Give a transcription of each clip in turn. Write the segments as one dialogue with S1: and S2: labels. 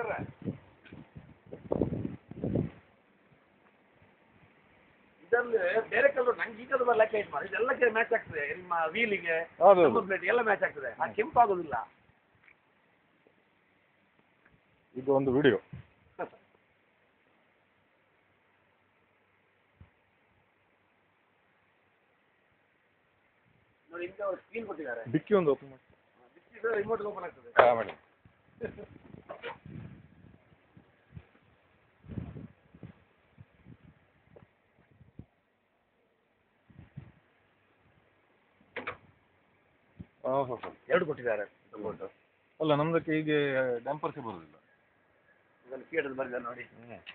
S1: Sir ಇದರಲ್ಲಿ ಬೇರೆ colour ನಂಗೆ ಈ ಕಲರ್ ಲೆಕ್ಕ ಇಟ್ಟು ಮಾಡಿ ಇದೆಲ್ಲಕ್ಕೆ ಮ್ಯಾಚ್ ಆಗ್ತದೆ ನಿಮ್ಮ ವೀಲಿಗೆ
S2: ಹೌದು ಹೌದು.
S1: ನಂಬರ್ ಪ್ಲೇಟ್ ಎಲ್ಲ ಮ್ಯಾಚ್ ಆಗ್ತದೆ ಆ ಕೆಂಪಾಗೋದಿಲ್ಲ
S2: ಇದು ಒಂದು ವಿಡಿಯೋ
S1: ನೋಡಿ ಇಂಥ ಸ್ಕ್ರೀನ್ ಕೊಟ್ಟಿದ್ದಾರೆ
S2: ಡಿಕ್ಕಿ ಒಂದು ಓಪನ್ ಮಾಡಿ
S1: ರಿಮೋಟ್ ಓಪನ್ ಆಗ್ತದೆ
S2: ಹಾಂ ಮಾಡಿ ಹಾಂ ಹಾಂ ಹಾಂ
S1: ಎರಡು ಕೊಟ್ಟಿದ್ದಾರೆ ರಿಮೋಟ್
S2: ಅಲ್ಲ ನಮ್ದಕ್ಕೆ ಹೀಗೆ ಡ್ಯಾಂಪರ್ಸೇ ಬರೋದಿಲ್ಲ
S1: ಇದನ್ನು ಕೀಡಲ್ಲಿ ಬರೆದಿದ್ದಾರೆ ನೋಡಿ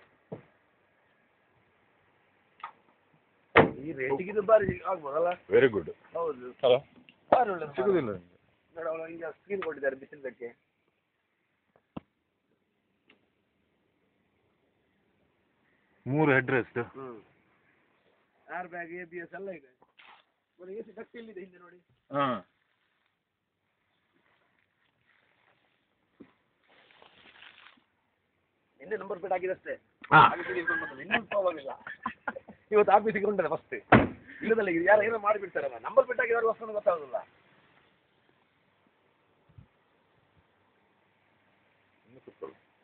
S1: ಈ ರೇಟಿಗೆ ಇದು ಬಾರಿ ಆಗ್ಬೋದಲ್ಲ
S2: ವೆರಿ ಗುಡ್
S1: ಹೌದು
S2: ಅಲ್ಲ
S1: ಬಾರಿ ಒಳ್ಳೆ
S2: ಸಿಗುದಿಲ್ಲ ನಿಮಗೆ
S1: ನೋಡಿ ಅವಳು ಈಗ ಸ್ಕ್ರೀನ್ ಕೊಟ್ಟಿದ್ದಾರೆ ಬಿಸಿಲಕ್ಕೆ
S2: ಮೂರು ಹೆಡ್ ರೆಸ್ಟ್
S1: ಹ್ಞೂ air bag A B S ಎಲ್ಲ ಇದೆ ನೋಡಿ ಎ ಸಿ ಡಕ್ಟ್ ಎಲ್ಲಿದೆ ಹಿಂದೆ ನೋಡಿ
S2: ಹಾಂ
S1: ಹಿಂದೆ ನಂಬರ್ ಪ್ಲೇಟ್ ಹಾಕಿದಷ್ಟೇ
S2: ಹಾ.
S1: ಹಾಗೆ ಇಟ್ಕೊಂಡು ಬಂದದ್ದು. ಇನ್ನೂ ಪ್ರಾಬ್ಲಮ್ ಇಲ್ಲ ಇವತ್ತು ಆಫೀಸಿಗೆ ಉಂಟಲ್ಲ ಫಸ್ಟ್ ಇಲ್ಲದಲ್ಲ ಇದು ಯಾರು ಏನೋ ಮಾಡಿಬಿಡ್ತಾರಲ್ಲ ನಂಬರ್ ಪ್ಲೇಟ್ ಹಾಕಿದವ್ರು ವಸ್ತು ಗೊತ್ತಾಗೋದಿಲ್ಲ
S2: ಇನ್ನು ಕೂತ್ಕೊಳ್ಳಿ